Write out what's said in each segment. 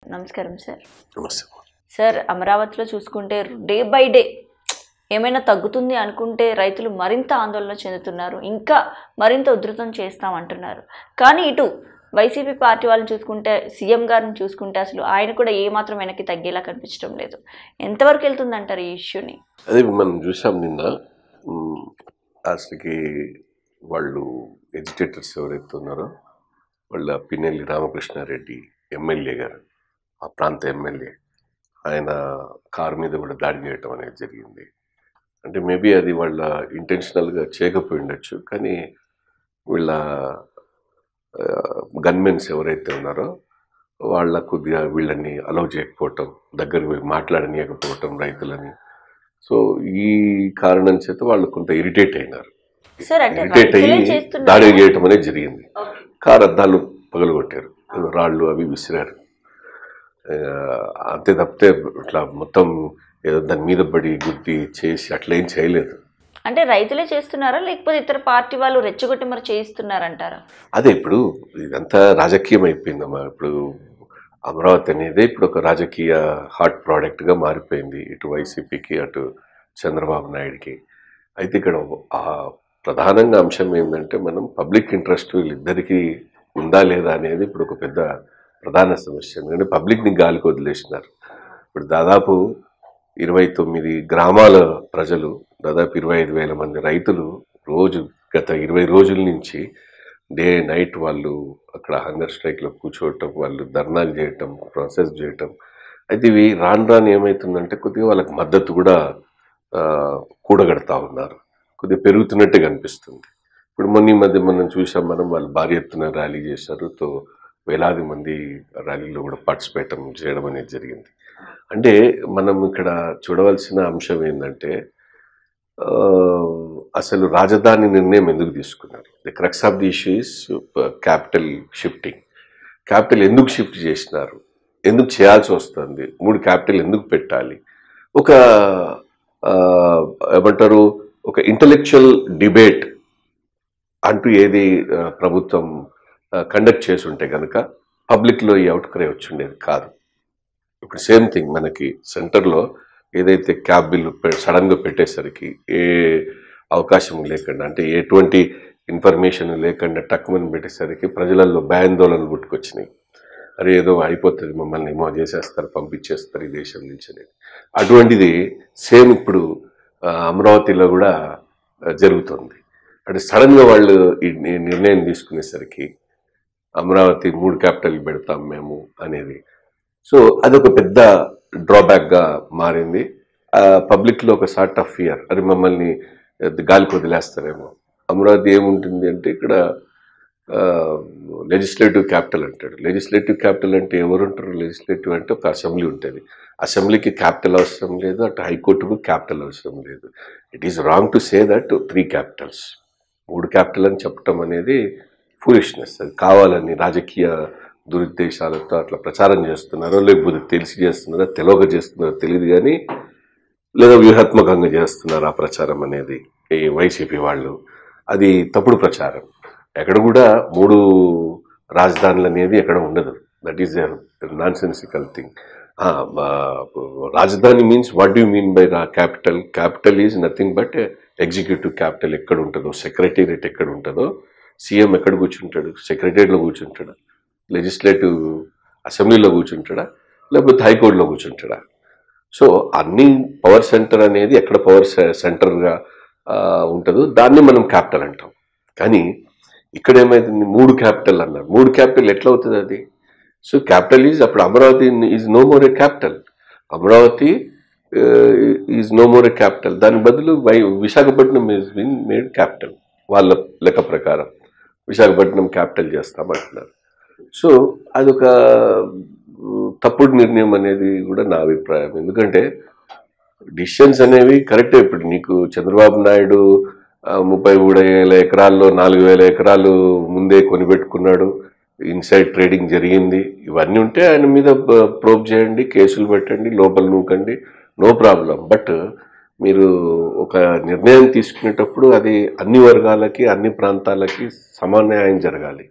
నమస్కారం సార్ నమస్తే సార్ అమరావతిలో చూసుకుంటే డే బై డే ఏమైనా తగ్గుతుంది అనుకుంటే రైతులు మరింత ఆందోళన చెందుతున్నారు ఇంకా మరింత ఉధృతం చేస్తామంటున్నారు కానీ ఇటు వైసీపీ పార్టీ వాళ్ళని చూసుకుంటే సీఎం గారిని చూసుకుంటే అసలు ఆయన కూడా ఏమాత్రం వెనక్కి తగ్గేలా కనిపించడం లేదు ఎంతవరకు వెళ్తుందంటారు ఈ ఇష్యూని అదే మనం చూసాం నిన్న మ్, అసలుకి వాళ్ళు ఎడ్యుకేటర్స్ ఎవరైతే ఉన్నారో వాళ్ళ పిన్నెల్లి రామకృష్ణారెడ్డి ఎమ్మెల్యే గారు ఆ ప్రాంత ఎమ్మెల్యే ఆయన కారు మీద కూడా దాడి చేయటం అనేది జరిగింది అంటే మేబీ అది వాళ్ళ ఇంటెన్షనల్గా చేయకపోయి ఉండొచ్చు కానీ వీళ్ళ గన్మెన్స్ ఎవరైతే ఉన్నారో వాళ్ళ కొద్దిగా వీళ్ళని అలౌ చేయకపోవటం దగ్గరికి పోయి మాట్లాడనీయకపోవటం రైతులని సో ఈ కారణం చేత వాళ్ళు కొంత ఇరిటేట్ అయినారు సార్ అంటే ఇరిటేట్ రైతులే అయ్యి చేస్తున్నారు దాడి చేయటం అనేది జరిగింది కారు అద్దాలు పగలగొట్టారు ఏదో రాళ్ళు అవి విసిరారు ఆ, అంతే తప్పితే ఇట్లా మొత్తం ఏదో దాని మీద పడి గుద్ది చేసి అట్లా ఏం చేయలేదు అంటే రైతులే చేస్తున్నారా లేకపోతే ఇతర పార్టీ వాళ్ళు రెచ్చగొట్టి మరి చేయిస్తున్నారంటారా అదే ఇప్పుడు ఇదంతా రాజకీయం అయిపోయిందమ్మా ఇప్పుడు అమరావతి అనేది ఇప్పుడు ఒక రాజకీయ హాట్ ప్రోడక్ట్గా మారిపోయింది ఇటు వైసీపీకి అటు చంద్రబాబు నాయుడికి అయితే ఇక్కడ ఆ ప్రధానంగా అంశం ఏంటంటే మనం పబ్లిక్ ఇంట్రెస్ట్ వీళ్ళిద్దరికీ ఉందా లేదా అనేది ఇప్పుడు ఒక పెద్ద ప్రధాన సమస్య ఎందుకంటే పబ్లిక్ని గాలికి వదిలేసినారు ఇప్పుడు దాదాపు ఇరవై తొమ్మిది గ్రామాల ప్రజలు దాదాపు ఇరవై ఐదు వేల మంది రైతులు రోజు గత ఇరవై రోజుల నుంచి డే నైట్ వాళ్ళు అక్కడ హంగర్ స్ట్రైక్లో కూర్చోవటం వాళ్ళు ధర్నాలు చేయటం ప్రాసెస్ చేయటం అయితే ఇవి రాను రాను ఏమవుతుందంటే కొద్దిగా వాళ్ళకి మద్దతు కూడా ఆ, కూడగడతా ఉన్నారు కొద్దిగా పెరుగుతున్నట్టే కనిపిస్తుంది ఇప్పుడు మొన్న ఈ మధ్య మనం చూసాం మనం వాళ్ళు భారీ ఎత్తున ర్యాలీ చేశారు తో వేలాది మంది ర్యాలీలో కూడా పార్టిసిపేట్ చేయడం అనేది జరిగింది అంటే మనం ఇక్కడ చూడవలసిన అంశం ఏంటంటే ఆ, అసలు రాజధాని నిర్ణయం ఎందుకు తీసుకున్నారు the crux of the issue is capital shifting capital ఎందుకు షిఫ్ట్ చేసినారు ఎందుకు చేయాల్సి వస్తుంది మూడు క్యాపిటల్ ఎందుకు పెట్టాలి ఒక ఆ, ఏమంటారు ఒక ఇంటలెక్చువల్ డిబేట్ అంటూ ఏది ఆ, ప్రభుత్వం కండక్ట్ చేసి ఉంటే కనుక పబ్లిక్లో ఈ అవుట్క్రై వచ్చి ఉండేది కాదు ఇప్పుడు సేమ్ థింగ్ మనకి సెంటర్లో ఏదైతే క్యాబ్ బిల్లు సడన్గా పెట్టేసరికి ఏ అవకాశం లేకుండా అంటే ఎటువంటి ఇన్ఫర్మేషన్ లేకుండా టక్మని పెట్టేసరికి ప్రజలలో భయాందోళనలు పుట్టుకొచ్చినాయి అరే ఏదో అయిపోతుంది మమ్మల్ని ఏమో చేసేస్తారు పంపించేస్తారు ఈ దేశం నుంచి అనేది అటువంటిది సేమ్ ఇప్పుడు ఆ, అమరావతిలో కూడా ఆ, జరుగుతుంది అంటే సడన్గా వాళ్ళు ఈ ని- నిర్ణయం తీసుకునేసరికి అమరావతి మూడు క్యాపిటల్ పెడతాం మేము అనేది సో అదొక పెద్ద డ్రాబ్యాక్గా మారింది పబ్లిక్లో ఒక సార్ట్ ఆఫ్ ఫియర్ అది మమ్మల్ని ఆ, గాలికి వదిలేస్తారేమో అమరావతి ఏముంటుంది అంటే ఇక్కడ లెజిస్లేటివ్ క్యాపిటల్ అంటాడు లెజిస్లేటివ్ క్యాపిటల్ అంటే ఎవరు ఉంటారు లెజిస్లేటివ్ అంటే ఒక అసెంబ్లీ ఉంటుంది అసెంబ్లీకి క్యాపిటల్ అవసరం లేదు అటు హైకోర్టుకు క్యాపిటల్ అవసరం లేదు it is wrong to say that three capitals మూడు క్యాపిటల్ అని చెప్పడం అనేది ఫూలిష్నెస్ అది కావాలని రాజకీయ దురుద్దేశాలతో అట్లా ప్రచారం చేస్తున్నారో లేకపోతే తెలిసి చేస్తున్నారో తెలియక చేస్తున్నారో తెలియదు కానీ లేదా వ్యూహాత్మకంగా చేస్తున్నారు ఆ ప్రచారం అనేది ఈ వైసీపీ వాళ్ళు అది తప్పుడు ప్రచారం ఎక్కడ కూడా మూడు రాజధానులు అనేది ఎక్కడ ఉండదు that is nonsensical thing రాజధాని means what do mean by capital capital is nothing but executive capital ఎక్కడ ఉంటుందో సెక్రటేరియట్ ఎక్కడ ఉంటుందో సీఎం ఎక్కడ కూర్చుంటాడు సెక్రటేరియట్లో కూర్చుంటాడా లెజిస్లేటివ్ అసెంబ్లీలో కూర్చుంటాడా లేకపోతే హైకోర్టులో కూర్చుంటాడా సో అన్ని పవర్ సెంటర్ అనేది ఎక్కడ పవర్ సెంటర్గా ఉంటుందో దాన్ని మనం క్యాపిటల్ అంటాం కానీ ఇక్కడ ఏమైతుంది మూడు క్యాపిటల్ అన్నారు మూడు క్యాపిటల్ ఎట్లా అవుతుంది అది సో క్యాపిటల్ ఈజ్ అప్పుడు Amaravati is no more a capital Amaravati is no more a capital దాని బదులు why Visakhapatnam is been made capital వాళ్ళ లెక్క ప్రకారం విశాఖపట్నం క్యాపిటల్ చేస్తామంటున్నారు సో అదొక ఉమ్, తప్పుడు నిర్ణయం అనేది కూడా నా అభిప్రాయం ఎందుకంటే డిసిషన్స్ అనేవి కరెక్టే ఇప్పుడు నీకు చంద్రబాబు నాయుడు ఆ, ముప్పై మూడు వేల ఎకరాల్లో నాలుగు వేల ఎకరాలు ముందే కొనిపెట్టుకున్నాడు ఇన్సైడ్ ట్రేడింగ్ జరిగింది ఇవన్నీ ఉంటే ఆయన మీద ప్రోబ్ చేయండి కేసులు పెట్టండి లోపల నూకండి నో ప్రాబ్లం బట్ మీరు ఒక నిర్ణయం తీసుకునేటప్పుడు అది అన్ని వర్గాలకి అన్ని ప్రాంతాలకి సమన్వయం జరగాలి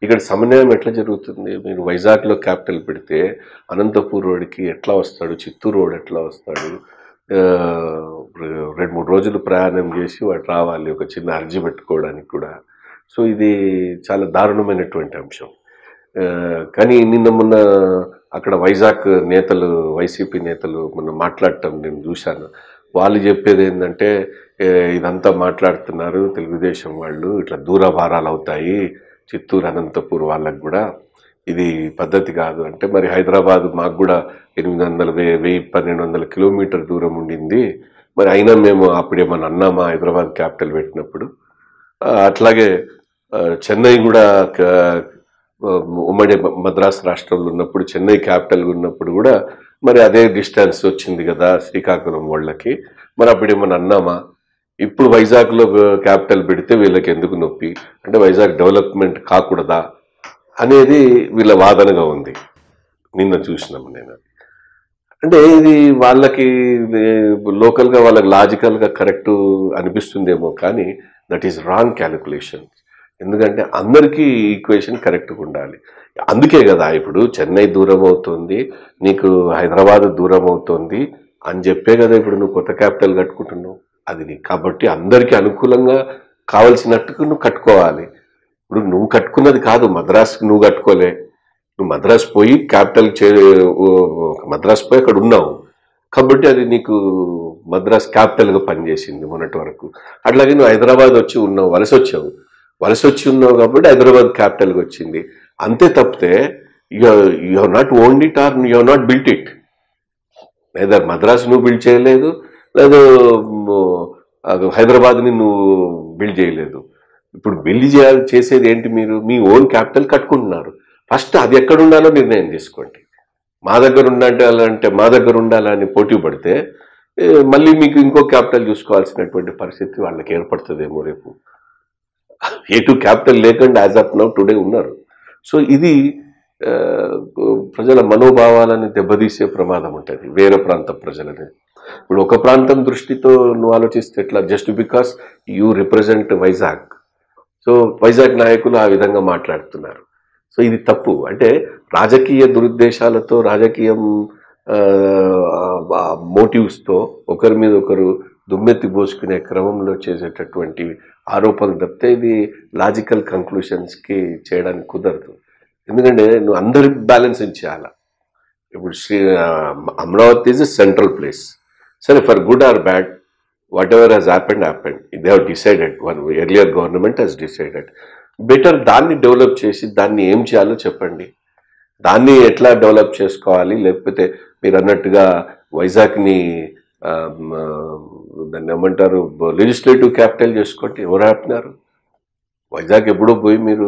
ఇక్కడ సమన్వయం ఎట్లా జరుగుతుంది మీరు వైజాగ్లో క్యాపిటల్ పెడితే అనంతపూర్ రోడ్కి ఎట్లా వస్తాడు చిత్తూరు రోడ్ ఎట్లా వస్తాడు ఆ, రెండు మూడు రోజులు ప్రయాణం చేసి వాడు రావాలి ఒక చిన్న అర్జీ పెట్టుకోవడానికి కూడా సో ఇది చాలా దారుణమైనటువంటి అంశం ఆ, కానీ నిన్న మొన్న అక్కడ వైజాగ్ నేతలు వైసీపీ నేతలు మొన్న మాట్లాడటం నేను చూశాను వాళ్ళు చెప్పేది ఏంటంటే ఏ, ఇదంతా మాట్లాడుతున్నారు తెలుగుదేశం వాళ్ళు ఇట్లా దూర భారాలు అవుతాయి చిత్తూరు అనంతపూర్ వాళ్ళకు కూడా ఇది పద్ధతి కాదు అంటే మరి హైదరాబాద్ మాకు కూడా ఎనిమిది వందల వెయ్యి వెయ్యి పన్నెండు వందల కిలోమీటర్ దూరం ఉండింది మరి అయినా మేము అప్పుడేమన్నా అన్నామా హైదరాబాద్ క్యాపిటల్ పెట్టినప్పుడు ఆ, అట్లాగే ఆ, చెన్నై కూడా క- ఉమ్మడి మద్రాస్ రాష్ట్రంలో ఉన్నప్పుడు చెన్నై క్యాపిటల్ ఉన్నప్పుడు కూడా మరి అదే డిస్టెన్స్ వచ్చింది కదా శ్రీకాకుళం వాళ్ళకి మరి అప్పుడు ఏమన్నా అన్నామా ఇప్పుడు వైజాగ్లో క్యాపిటల్ పెడితే వీళ్ళకి ఎందుకు నొప్పి అంటే వైజాగ్ డెవలప్మెంట్ కాకూడదా అనేది వీళ్ళ వాదనగా ఉంది నిన్న చూసినాము నేను అంటే ఇది వాళ్ళకి లోకల్గా వాళ్ళకి లాజికల్గా కరెక్ట్ అనిపిస్తుందేమో కానీ దట్ ఈస్ రాంగ్ క్యాలిక్యులేషన్ ఎందుకంటే అందరికీ ఈక్వేషన్ కరెక్ట్గా ఉండాలి అందుకే కదా ఇప్పుడు చెన్నై దూరం అవుతుంది నీకు హైదరాబాద్ దూరం అవుతుంది అని చెప్పే కదా ఇప్పుడు నువ్వు కొత్త క్యాపిటల్ కట్టుకుంటున్నావు అది నీ కాబట్టి అందరికీ అనుకూలంగా కావలసినట్టుగా నువ్వు కట్టుకోవాలి ఇప్పుడు నువ్వు కట్టుకున్నది కాదు మద్రాస్కి నువ్వు కట్టుకోలే నువ్వు మద్రాస్ పోయి క్యాపిటల్ చే ఓ- మద్రాస్ పోయి అక్కడ ఉన్నావు కాబట్టి అది నీకు మద్రాస్ క్యాపిటల్గా పనిచేసింది మొన్నటి వరకు అట్లాగే నువ్వు హైదరాబాద్ వచ్చి ఉన్నావు వలస వచ్చావు వలస వచ్చి ఉన్నావు కాబట్టి హైదరాబాద్ క్యాపిటల్గా వచ్చింది అంతే తప్పితే you you have not owned it or you have not built it లేదా మద్రాస్ నువ్వు బిల్డ్ చేయలేదు లేదు హైదరాబాద్ని నువ్వు బిల్డ్ చేయలేదు ఇప్పుడు బిల్డ్ చేయాలి చేసేది ఏంటి మీరు మీ ఓన్ క్యాపిటల్ కట్టుకుంటున్నారు ఫస్ట్ అది ఎక్కడ ఉండాలో నిర్ణయం తీసుకోండి మా దగ్గర ఉండాలంటే అంటే మా దగ్గర ఉండాలని పోటీ పడితే ఏ, మళ్ళీ మీకు ఇంకో క్యాపిటల్ చూసుకోవాల్సినటువంటి పరిస్థితి వాళ్ళకి ఏర్పడుతుందేమో రేపు ఎటు క్యాపిటల్ లేకుండా యాజ్ ఆఫ్ నౌ టుడే ఉన్నారు సో ఇది ఆ, ప్రజల మనోభావాలను దెబ్బతీసే ప్రమాదం ఉంటుంది వేరే ప్రాంత ప్రజలని ఇప్పుడు ఒక ప్రాంతం దృష్టితో నువ్వు ఆలోచిస్తే ఎట్లా just because you represent Vizag so Vizag నాయకులు ఆ విధంగా మాట్లాడుతున్నారు సో ఇది తప్పు అంటే రాజకీయ దురుద్దేశాలతో రాజకీయం మోటివ్స్తో ఒకరి మీద ఒకరు దుమ్మెత్తి పోసుకునే క్రమంలో చేసేటటువంటి ఆరోపణలు తప్పితే ఇది లాజికల్ కంక్లూషన్స్కి చేయడానికి కుదరదు ఎందుకంటే నువ్వు అందరి బ్యాలెన్స్ చేయాలి ఇప్పుడు శ్రీ ఆ, Amaravati is a central place సరే for good or bad whatever has happened happened they have decided one earlier government has decided better దాన్ని డెవలప్ చేసి దాన్ని ఏం చేయాలో చెప్పండి దాన్ని ఎట్లా డెవలప్ చేసుకోవాలి లేకపోతే మీరు అన్నట్టుగా వైజాగ్ని ఆ, మ, దాన్ని ఏమంటారు లెజిస్లేటివ్ క్యాపిటల్ చేసుకోండి ఎవరు ఆపినారు వైజాగ్ ఎప్పుడో పోయి మీరు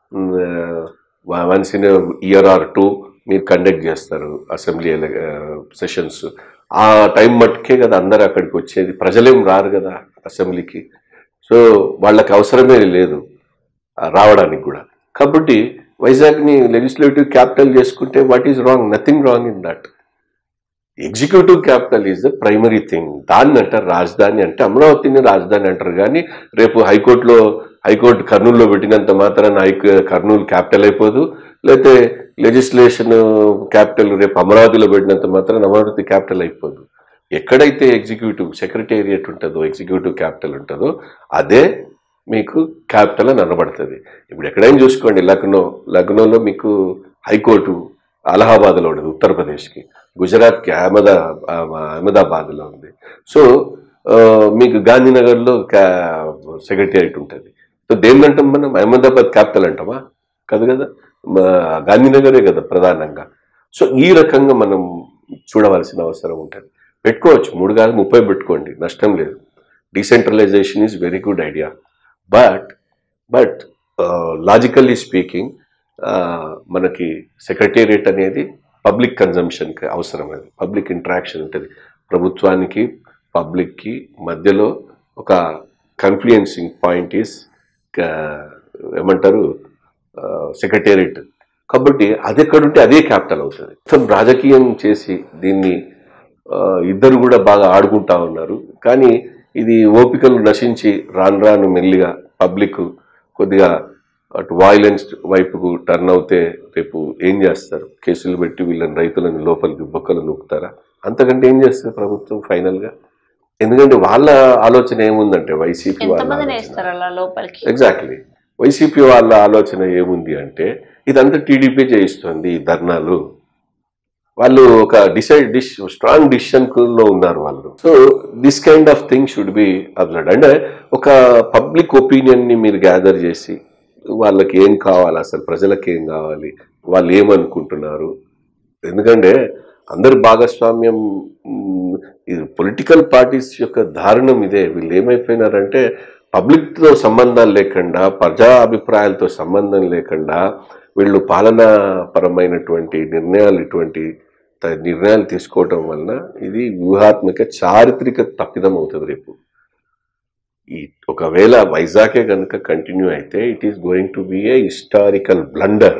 once in year or two మీరు కండక్ట్ చేస్తారు అసెంబ్లీ సెషన్స్ ఆ టైం మట్టుకే కదా అందరు అక్కడికి వచ్చేది ప్రజలేం రారు కదా అసెంబ్లీకి సో వాళ్ళకి అవసరమే లేదు ఆ, రావడానికి కూడా కాబట్టి వైజాగ్ని లెజిస్లేటివ్ క్యాపిటల్ చేసుకుంటే what is wrong nothing wrong in that executive capital is the primary thing దాన్ని అంటారు రాజధాని అంటే అమరావతిని రాజధాని అంటారు కానీ రేపు హైకోర్టులో హైకోర్టు కర్నూలులో పెట్టినంత మాత్రాన హై కర్నూలు క్యాపిటల్ అయిపోదు లేకపోతే లెజిస్లేషన్ క్యాపిటల్ రేపు అమరావతిలో పెట్టినంత మాత్రాన అమరావతి క్యాపిటల్ అయిపోదు ఎక్కడైతే ఎగ్జిక్యూటివ్ సెక్రటేరియట్ ఉంటుందో ఎగ్జిక్యూటివ్ క్యాపిటల్ ఉంటుందో అదే మీకు క్యాపిటల్ అని అనబడుతుంది ఇప్పుడు ఎక్కడైనా చూసుకోండి లక్నో లక్నోలో మీకు హైకోర్టు అలహాబాద్లో ఉండదు ఉత్తరప్రదేశ్కి గుజరాత్కి అహ్మదా అహ్మదాబాద్లో ఉంది సో ఆ, మీకు గాంధీనగర్లో సెక్రటేరియట్ ఉంటుంది సో దేన్నంటాం మనం అహ్మదాబాద్ క్యాపిటల్ అంటామా కాదు కదా మా గాంధీనగరే కదా ప్రధానంగా సో ఈ రకంగా మనం చూడవలసిన అవసరం ఉంటుంది పెట్టుకోవచ్చు మూడు కాదు ముప్పై పెట్టుకోండి నష్టం లేదు decentralisation is very good idea but but logically speaking మనకి సెక్రటేరియట్ అనేది పబ్లిక్ కన్జంప్షన్కి అవసరం అది పబ్లిక్ ఇంటరాక్షన్ ఉంటుంది ప్రభుత్వానికి పబ్లిక్కి మధ్యలో ఒక కన్ఫ్లుయెన్సింగ్ పాయింట్ ఈస్ ఏమంటారు సెక్రటేరియట్ కాబట్టి అది ఎక్కడుంటే అదే క్యాపిటల్ అవుతుంది మొత్తం రాజకీయం చేసి దీన్ని ఆ, ఇద్దరు కూడా బాగా ఆడుకుంటా ఉన్నారు కానీ ఇది ఓపికలు నశించి రాను రాను మెల్లిగా పబ్లిక్ కొద్దిగా అటు వాయిలెన్స్ వైపుకు టర్న్ అవుతే రేపు ఏం చేస్తారు కేసులు పెట్టి వీళ్ళని రైతులను లోపలికి బొక్కలు నూకుతారా అంతకంటే ఏం చేస్తుంది ప్రభుత్వం ఫైనల్గా ఎందుకంటే వాళ్ళ ఆలోచన ఏముందంటే వైసీపీ వాళ్ళ ఎంతమందిని ఆలోచన. వేస్తారు అలా లోపలికి ఎగ్జాక్ట్లీ వైసీపీ వాళ్ళ ఆలోచన ఏముంది అంటే ఇదంతా టీడీపీ చేయిస్తుంది ఈ ధర్నాలు వాళ్ళు ఒక డిసైడ్ డిష్ స్ట్రాంగ్ డిసిషన్ లో ఉన్నారు వాళ్ళు so this kind of thing should be observe అంటే ఒక పబ్లిక్ ఒపీనియన్ ని మీరు గ్యాదర్ చేసి వాళ్ళకి ఏం కావాలి అసలు ప్రజలకు ఏం కావాలి వాళ్ళు ఏమనుకుంటున్నారు ఎందుకంటే అందరి భాగస్వామ్యం మ్, ఇది పొలిటికల్ పార్టీస్ యొక్క దారుణం ఇదే వీళ్ళు ఏమైపోయినారంటే పబ్లిక్తో సంబంధాలు లేకుండా ప్రజా అభిప్రాయాలతో సంబంధం లేకుండా వీళ్ళు పాలనా పరమైనటువంటి నిర్ణయాలు ఇటువంటి త- నిర్ణయాలు తీసుకోవటం వలన ఇది వ్యూహాత్మక చారిత్రక తప్పిదం అవుతుంది రేపు ఈ ఒకవేళ వైజాగే కనుక కంటిన్యూ అయితే it is going to be a historical blunder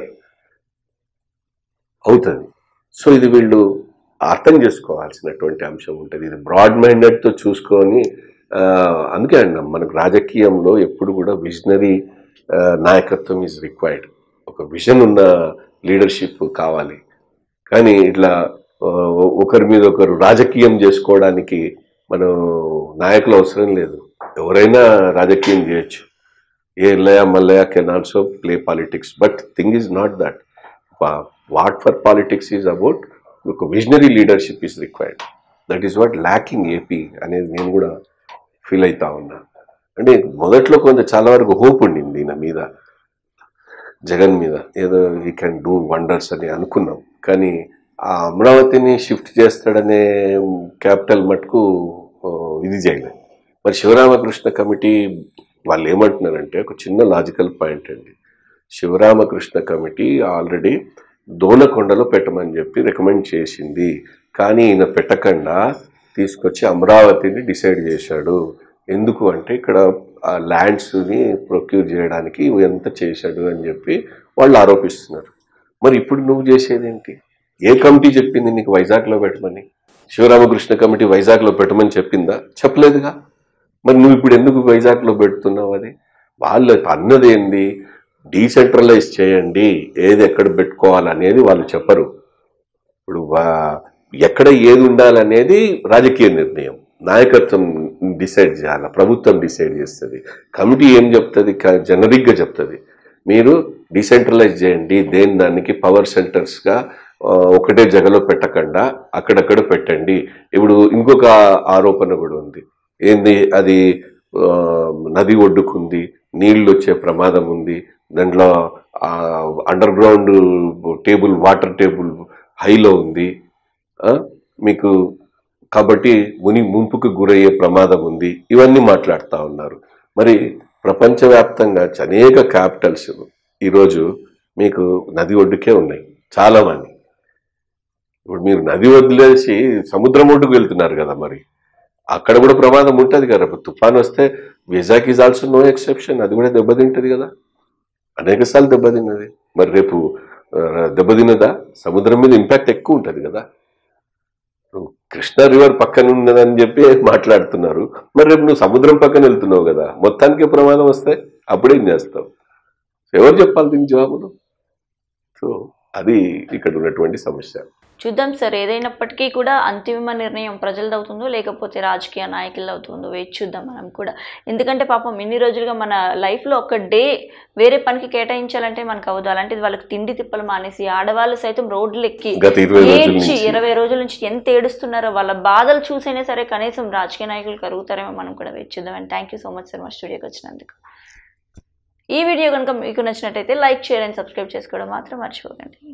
అవుతుంది సో ఇది వీళ్ళు అర్థం చేసుకోవాల్సినటువంటి అంశం ఉంటుంది ఇది బ్రాడ్ మైండెడ్తో చూసుకొని ఆ, అందుకే అండి మనకు రాజకీయంలో ఎప్పుడు కూడా విజనరీ నాయకత్వం ఈజ్ రిక్వైర్డ్ ఒక విజన్ ఉన్న లీడర్షిప్ కావాలి కానీ ఇట్లా ఆ, ఒకరి మీద ఒకరు రాజకీయం చేసుకోవడానికి మనం నాయకులు అవసరం లేదు ఎవరైనా రాజకీయం చేయొచ్చు ఏ Ellayya Mallayya can also play politics but thing is not that what for politics is about ఒక visionary leadership is required that is what lacking AP అనేది నేను కూడా ఫీల్ అవుతా ఉన్నా అంటే మొదట్లో కొంత చాలా వరకు హోప్ ఉండింది ఈయన మీద జగన్ మీద ఏదో ఈ కెన్ డూ వండర్స్ అని అనుకున్నాం కానీ ఆ అమరావతిని షిఫ్ట్ చేస్తాడనే క్యాపిటల్ మటుకు ఆ, ఇది చేయలేదు మరి శివరామకృష్ణ కమిటీ వాళ్ళు ఏమంటున్నారంటే ఒక చిన్న లాజికల్ పాయింట్ అండి శివరామకృష్ణ కమిటీ ఆల్రెడీ దోనకొండలో పెట్టమని చెప్పి రికమెండ్ చేసింది కానీ ఈయన పెట్టకుండా తీసుకొచ్చి అమరావతిని డిసైడ్ చేశాడు ఎందుకు అంటే ఇక్కడ ఆ ల్యాండ్స్ని ప్రొక్యూర్ చేయడానికి ఎంత చేశాడు అని చెప్పి వాళ్ళు ఆరోపిస్తున్నారు మరి ఇప్పుడు నువ్వు చేసేది ఏంటి ఏ కమిటీ చెప్పింది నీకు వైజాగ్లో పెట్టమని శివరామకృష్ణ కమిటీ వైజాగ్లో పెట్టమని చెప్పిందా చెప్పలేదుగా మరి నువ్వు ఇప్పుడు ఎందుకు వైజాగ్లో పెడుతున్నావు అది వాళ్ళు అన్నది ఏంది డీసెంట్రలైజ్ చేయండి ఏది ఎక్కడ పెట్టుకోవాలనేది వాళ్ళు చెప్పరు ఇప్పుడు వా- ఎక్కడ ఏది ఉండాలనేది రాజకీయ నిర్ణయం నాయకత్వం డిసైడ్ చేయాలి ప్రభుత్వం డిసైడ్ చేస్తుంది కమిటీ ఏం చెప్తుంది జనరిక్గా చెప్తుంది మీరు డిసెంట్రలైజ్ చేయండి దేని దానికి పవర్ సెంటర్స్గా ఆ, ఒకటే జగలో పెట్టకుండా అక్కడక్కడ పెట్టండి ఇప్పుడు ఇంకొక ఆరోపణ కూడా ఉంది ఏంది అది ఆ, నది ఒడ్డుకుంది నీళ్ళు వచ్చే ప్రమాదం ఉంది దాంట్లో under ground table water table హైలో ఉంది ఆ, మీకు కాబట్టి ముని ముంపుకు గురయ్యే ప్రమాదం ఉంది ఇవన్నీ మాట్లాడుతూ ఉన్నారు మరి ప్రపంచవ్యాప్తంగా అనేక క్యాపిటల్స్ ఈరోజు మీకు నది ఒడ్డుకే ఉన్నాయి చాలా మంది ఇప్పుడు మీరు నది వదిలేసి సముద్రం ఒడ్డుకు వెళ్తున్నారు కదా మరి అక్కడ కూడా ప్రమాదం ఉంటుంది కదా ఇప్పుడు తుఫాన్ వస్తే Vizag is also no exception అది కూడా దెబ్బతింటది కదా అనేక సార్లు దెబ్బతిన్నది మరి రేపు ఆ, దెబ్బతిన్నదా సముద్రం మీద ఇంపాక్ట్ ఎక్కువ ఉంటుంది కదా నువ్వు కృష్ణా రివర్ పక్కన ఉన్నదని చెప్పి మాట్లాడుతున్నారు మరి రేపు నువ్వు సముద్రం పక్కన వెళ్తున్నావు కదా మొత్తానికి ప్రమాదం వస్తే అప్పుడేం చేస్తావు ఎవరు చెప్పాలి దీనికి జవాబులు సో అది ఇక్కడ ఉన్నటువంటి సమస్య చూద్దాం సార్ ఏదైనప్పటికీ కూడా అంతిమ నిర్ణయం ప్రజలది అవుతుందో లేకపోతే రాజకీయ నాయకులది అవుతుందో వేచి చూద్దాం మనం కూడా ఎందుకంటే పాపం ఇన్ని రోజులుగా మన లైఫ్లో ఒక డే వేరే పనికి కేటాయించాలంటే మనకు అవ్వదు అలాంటిది వాళ్ళకి తిండి తిప్పలు మానేసి ఆడవాళ్ళు సైతం రోడ్లు ఎక్కి గత ఇరవై రోజుల ఏడ్చి నుంచి ఇరవై రోజుల నుంచి ఎంత ఏడుస్తున్నారో వాళ్ళ బాధలు చూసైనా సరే కనీసం రాజకీయ నాయకులు కరుగుతారేమో మనం కూడా వేచి చూద్దాం and thank you so much sir మా స్టూడియోకి వచ్చినందుకు ఈ వీడియో కనుక మీకు నచ్చినట్టయితే లైక్ షేర్ అండ్ సబ్స్క్రైబ్ చేసుకోవడం మాత్రం మర్చిపోకండి